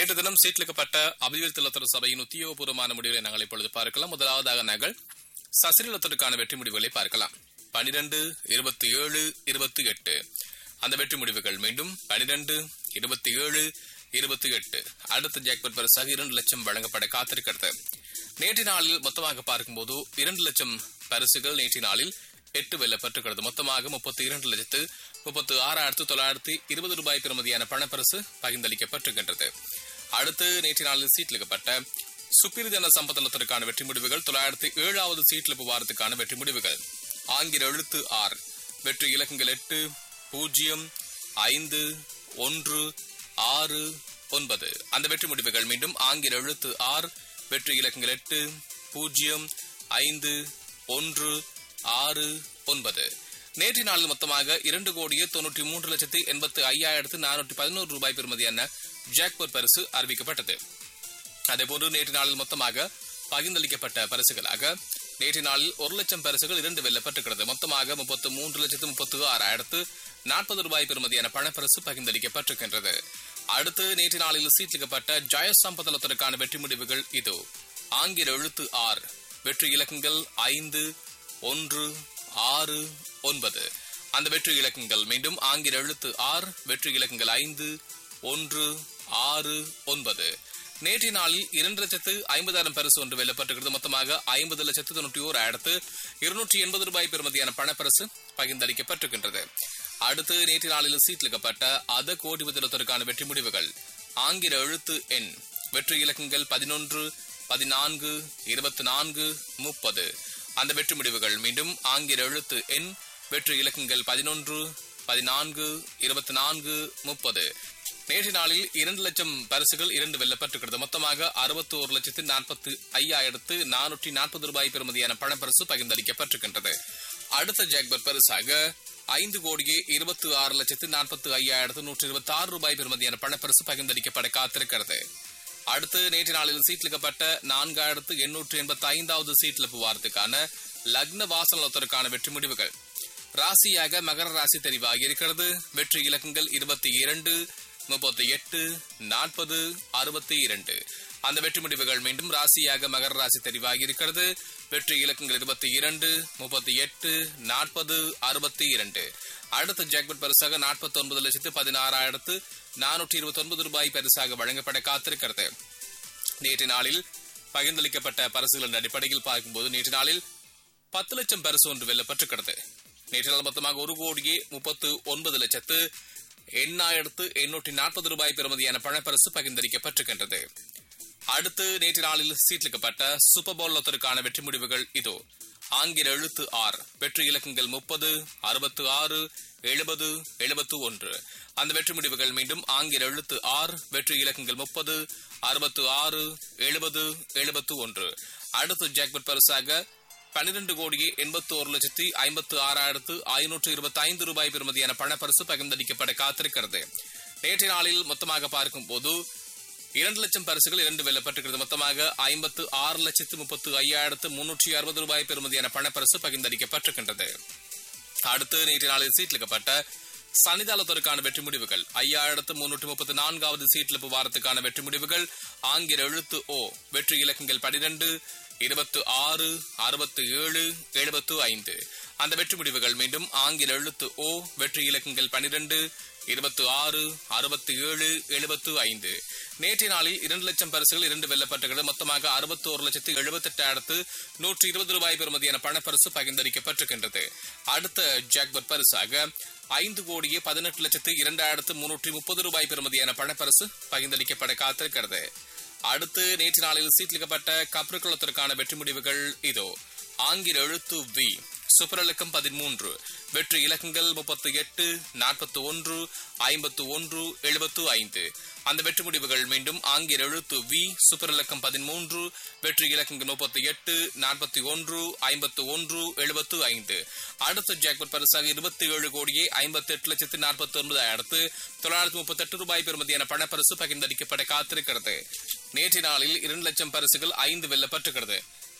நேற்று தினம் சீட்லிக்கப்பட்ட அபிவிருத்தி சபையின் உத்தியோகபூர்வமான முடிவுகளை நாங்கள் இப்பொழுது பார்க்கலாம் முதலாவதாக நாங்கள் சசிரலத்திற்கான வெற்றி முடிவுகளை பார்க்கலாம் பனிரெண்டு இருபத்தி ஏழு இருபத்தி எட்டு அந்த வெற்றி முடிவுகள் மீண்டும் பனிரெண்டு இருபத்தி ஏழு இருபத்தி எட்டு அடுத்த ஜாக்பட் பரிசாக இரண்டு லட்சம் வழங்கப்பட காத்திருக்கிறது நேற்று நாளில் மொத்தமாக பார்க்கும்போது இரண்டு லட்சம் பரிசுகள் நேற்று நாளில் எட்டு வெல்லப்பட்டிருக்கிறது மொத்தமாக முப்பத்தி இரண்டு லட்சத்து முப்பத்து ஆறாயிரத்து தொள்ளாயிரத்தி இருபது ரூபாய் பெறுமதியான பணப்பரிசு பகிர்ந்தளிக்கப்பட்டிருக்கின்றது அடுத்து நேற்று நாளில் சீட்லிக்கப்பட்ட சுப்பிரிதன சம்பத்தலத்திற்கான வெற்றி முடிவுகள் தொள்ளாயிரத்தி ஏழாவது சீட்லிப்பு வாரத்துக்கான வெற்றி முடிவுகள் ஆங்கில எழுத்து ஆர் வெற்றி இலக்கங்கள் எட்டு பூஜ்ஜியம் ஐந்து ஒன்று ஆறு ஒன்பது அந்த வெற்றி முடிவுகள் மீண்டும் ஆங்கில எழுத்து ஆர் வெற்றி இலக்கங்கள் எட்டு பூஜ்ஜியம் ஐந்து ஒன்று ஆறு ஒன்பது நேற்று நாளில் மொத்தமாக இரண்டு கோடியே தொன்னூற்றி மூன்று லட்சத்தி எண்பத்தி ஐயாயிரத்து நானூற்றி பதினோரு ரூபாய் பெறுமதியான ஜாக்போர் பரிசு அறிவிக்கப்பட்டது அதேபோன்று நேற்று நாளில் மொத்தமாக பகிர்ந்தளிக்கப்பட்ட பரிசுகளாக நேற்று நாளில் ஒரு லட்சம் பரிசுகள் இரண்டு வெல்லப்பட்டிருக்கிறது மொத்தமாக முப்பத்து மூன்று லட்சத்து முப்பத்து ஆறாயிரத்து நாற்பது ரூபாய் பெறுமதியான பணப்பரிசு பகிர்ந்தளிக்கப்பட்டிருக்கின்றது அடுத்து நேற்று நாளில் சீட்லிக்கப்பட்ட ஜெயசம்பதலத்திற்கான வெற்றி முடிவுகள் இது ஆங்கில எழுத்து ஆர் வெற்றி இலக்கங்கள் ஐந்து ஒன்று ஆறு ஒன்பது அந்த வெற்றி இலக்கங்கள் மீண்டும் ஆங்கில எழுத்து ஆர் வெற்றி இலக்கங்கள் ஐந்து ஒன்று ஆறு ஒன்பது நேற்றைய நாளில் இரண்டு லட்சத்து ஐம்பதாயிரம் பரிசு ஒன்று வெல்லப்பட்டிருக்கிறது மொத்தமாக ஐம்பது லட்சத்து தொண்ணூற்றி ஓர் ஆயிரத்து இருநூற்றி எண்பது ரூபாய் பெறுமதியான பணப்பரிசு பகிர்ந்தளிக்கப்பட்டிருக்கின்றது அடுத்து நேற்று நாளில் சீட்லிக்கப்பட்ட அத கோடி முதலத்திற்கான வெற்றி முடிவுகள் ஆங்கில எழுத்து எண் வெற்றி இலக்கங்கள் பதினொன்று பதினான்கு இருபத்தி நான்கு முப்பது அந்த வெற்றி முடிவுகள் மீண்டும் ஆங்கில எழுத்து எண் வெற்றி இலக்கங்கள் பதினொன்று பதினான்கு இருபத்தி நான்கு முப்பது நேற்று நாளில் இரண்டு லட்சம் பரிசுகள் இரண்டு வெல்லப்பட்டிருக்கிறது மொத்தமாக அறுபத்தி ஒரு லட்சத்து நாற்பத்தி ஐயாயிரத்து நானூற்றி நாற்பது ரூபாய் பெறுமதியான பணப்பரிசு பகிர்ந்தளிக்கப்பட்டிருக்கின்றது அடுத்த ஜாக்பர் பரிசாக ஐந்து கோடியே இருபத்தி ஆறு லட்சத்து நாற்பத்தி ஐயாயிரத்து நூற்றி இருபத்தி ஆறு ரூபாய் பெறுமதியான பணப்பரிசு பகிர்ந்தளிக்கப்பட காத்திருக்கிறது அடுத்து நேற்று நாளில் சீட்லிக்கப்பட்ட நான்காயிரத்து எண்ணூற்று எண்பத்தி ஐந்தாவது சீட்லிப்பு வாரத்துக்கான லக்ன வாசனத்திற்கான வெற்றி முடிவுகள் ராசியாக மகர ராசி தெரிவாகி இருக்கிறது வெற்றி இலக்கங்கள் இருபத்தி இரண்டு முப்பத்தி எட்டு நாற்பது அறுபத்தி இரண்டு அந்த வெற்றி முடிவுகள் மீண்டும் ராசியாக மகர ராசி தெரிவாகி இருக்கிறது வெற்றி இலக்கங்கள் இருபத்தி இரண்டு முப்பத்தி எட்டு நாற்பது அறுபத்தி இரண்டு அடுத்த ஜாக்பட் பரிசாக நாற்பத்தி ஒன்பது லட்சத்து பதினாறாயிரத்து நானூற்றி இருபத்தி ஒன்பது ரூபாய் பரிசாக வழங்கப்பட காத்திருக்கிறது நேற்று நாளில் பகிர்ந்தளிக்கப்பட்ட பரிசுகளின் அடிப்படையில் பார்க்கும்போது நேற்று நாளில் பத்து லட்சம் பரிசு ஒன்று வெல்லப்பட்டிருக்கிறது நேற்று நாள் மொத்தமாக ஒரு கோடியே முப்பத்து ஒன்பது லட்சத்து எண்ணாயிரத்து எண்ணூற்றி நாற்பது ரூபாய் பெறுமதியான பணப்பரிசு பகிர்ந்தளிக்கப்பட்டிருக்கின்றது அடுத்து நேற்று நாளில் சீட்லிக்கப்பட்ட சூப்பர் பவுலத்திற்கான வெற்றி முடிவுகள் இதோ ஆங்கில எழுத்து ஆர் வெற்றி இலக்கங்கள் முப்பது அறுபத்து ஆறு எழுபது எழுபத்து ஒன்று அந்த வெற்றி முடிவுகள் மீண்டும் ஆங்கில எழுத்து ஆர் வெற்றி இலக்கங்கள் முப்பது அறுபத்து ஆறு எழுபது எழுபத்து ஒன்று அடுத்து ஜாக்பட் பரிசாக பன்னிரண்டு கோடியே எண்பத்தி ஒரு லட்சத்தி ஐம்பத்து ஆறாயிரத்து ஐநூற்று இருபத்தி ஐந்து ரூபாய் பெறுமதியான பணப்பரிசு பகிர்ந்தளிக்கப்பட காத்திருக்கிறது நேற்றைய நாளில் மொத்தமாக பார்க்கும் போது இரண்டு லட்சம் பரிசுகள் இரண்டு வெல்லப்பட்டிருக்கிறது மொத்தமாக ஐம்பத்து ஆறு லட்சத்து முப்பத்து ஐயாயிரத்து முன்னூற்றி அறுபது ரூபாய் பெறுமதியான பணப்பரிசு பகிர்ந்தளிக்கப்பட்டிருக்கின்றது அடுத்து நேற்று நாளில் சீட்லிக்கப்பட்ட சனிதாளத்திற்கான வெற்றி முடிவுகள் ஐயாயிரத்து முன்னூற்றி முப்பத்தி நான்காவது சீட்லிப்பு வாரத்துக்கான வெற்றி முடிவுகள் ஆங்கில எழுத்து ஓ வெற்றி இலக்கங்கள் பனிரெண்டு இருபத்து ஆறு அறுபத்து ஏழு எழுபத்து ஐந்து அந்த வெற்றி முடிவுகள் மீண்டும் ஆங்கில எழுத்து ஓ வெற்றி இலக்கங்கள் பனிரெண்டு இருபத்து ஆறு அறுபத்தி ஏழு எழுபத்து ஐந்து நேற்றைய நாளில் இரண்டு லட்சம் பரிசுகள் இரண்டு வெல்லப்பட்டிருக்கிறது மொத்தமாக அறுபத்தி ஒரு லட்சத்து எழுபத்தி எட்டாயிரத்து நூற்றி இருபது ரூபாய் பெறுமதியான பணப்பரிசு பகிர்ந்தளிக்கப்பட்டிருக்கின்றது அடுத்த ஜாக்பர் பரிசாக ஐந்து கோடியே பதினெட்டு லட்சத்து இரண்டாயிரத்து முன்னூற்றி முப்பது ரூபாய் பெறுமதியான பணப்பரிசு பகிர்ந்தளிக்கப்பட காத்திருக்கிறது அடுத்து நேற்று நாளில் சீட்லிக்கப்பட்ட கப்ருக்குளத்திற்கான வெற்றி முடிவுகள் இதோ ஆங்கில எழுத்து வி சுப்பரலக்கம் பதிமூன்று வெற்றி இலக்கங்கள் முப்பத்தி எட்டு நாற்பத்தி ஒன்று ஐம்பத்து ஒன்று எழுபத்து ஐந்து அந்த வெற்றி முடிவுகள் மீண்டும் ஆங்கில எழுத்து வி சுப்பரலக்கம் பதிமூன்று வெற்றி இலக்கங்கள் முப்பத்தி எட்டு நாற்பத்தி ஒன்று ஐம்பத்து ஒன்று எழுபத்து ஐந்து அடுத்த ஜாக்பட் பரிசாக இருபத்தி ஏழு கோடியே ஐம்பத்தி எட்டு லட்சத்து நாற்பத்தி ஒன்பதாயிரத்து தொள்ளாயிரத்து முப்பத்தி எட்டு ரூபாய் பெறுமதியான பணப்பரிசு பகிர்ந்தளிக்கப்பட காத்திருக்கிறது நேற்று நாளில் இரண்டு லட்சம் பரிசுகள் ஐந்து வெல்லப்பட்டிருக்கிறது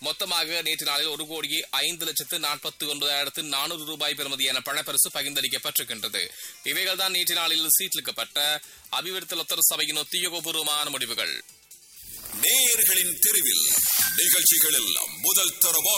மொத்தமாக நேற்று நாளில் ஒரு கோடியே ஐந்து லட்சத்து நாற்பத்தி ஒன்பதாயிரத்து நானூறு ரூபாய் பெறுமதியான பணப்பரிசு பகிர்ந்தளிக்கப்பட்டிருக்கின்றது இவைகள் தான் நேற்று நாளில் சீட்லிக்கப்பட்ட அபிவிருத்தி லொத்தர் சபையின் உத்தியோகபூர்வமான முடிவுகள் நேயர்களின் தெருவில் நிகழ்ச்சிகளில் முதல் தரமா